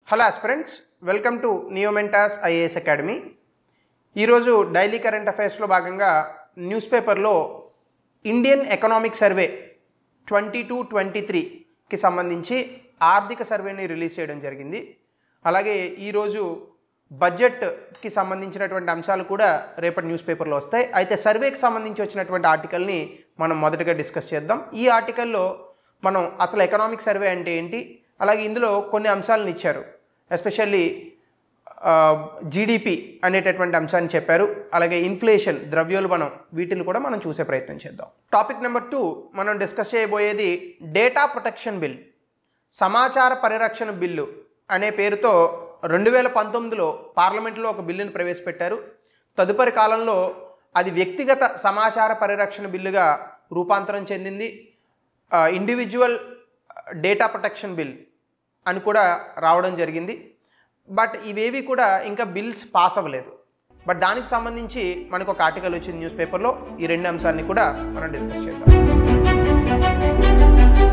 hello aspirants welcome to నియోమెంటాస్ IAS academy ఈరోజు daily current అఫైర్స్లో భాగంగా న్యూస్ పేపర్లో Indian economic survey twenty two twenty త్రీకి సంబంధించి ఆర్థిక సర్వేని రిలీజ్ చేయడం జరిగింది అలాగే ఈరోజు బడ్జెట్కి సంబంధించినటువంటి అంశాలు కూడా రేపటి న్యూస్ పేపర్లో వస్తాయి అయితే సర్వేకి సంబంధించి వచ్చినటువంటి ఆర్టికల్ని మనం మొదటగా డిస్కస్ చేద్దాం ఈ ఆర్టికల్లో మనం అసలు ఎకనామిక్ సర్వే అంటే ఏంటి అలాగే ఇందులో కొన్ని అంశాలను ఇచ్చారు ఎస్పెషల్లీ జీడిపి అనేటటువంటి అంశాన్ని చెప్పారు అలాగే ఇన్ఫ్లేషన్ ద్రవ్యోల్బణం వీటిని కూడా మనం చూసే ప్రయత్నం చేద్దాం టాపిక్ నెంబర్ టూ మనం డిస్కస్ చేయబోయేది డేటా ప్రొటెక్షన్ బిల్ సమాచార పరిరక్షణ బిల్లు అనే పేరుతో రెండు వేల పంతొమ్మిదిలో పార్లమెంట్లో ఒక బిల్లును ప్రవేశపెట్టారు తదుపరి కాలంలో అది వ్యక్తిగత సమాచార పరిరక్షణ బిల్లుగా రూపాంతరం చెందింది ఇండివిజువల్ డేటా ప్రొటెక్షన్ బిల్ అని కూడా రావడం జరిగింది బట్ ఇవేవి కూడా ఇంకా బిల్స్ పాస్ అవ్వలేదు బట్ దానికి సంబంధించి మనకు ఒక ఆర్టికల్ వచ్చింది న్యూస్ పేపర్లో ఈ రెండు అంశాన్ని కూడా మనం డిస్కస్ చేద్దాం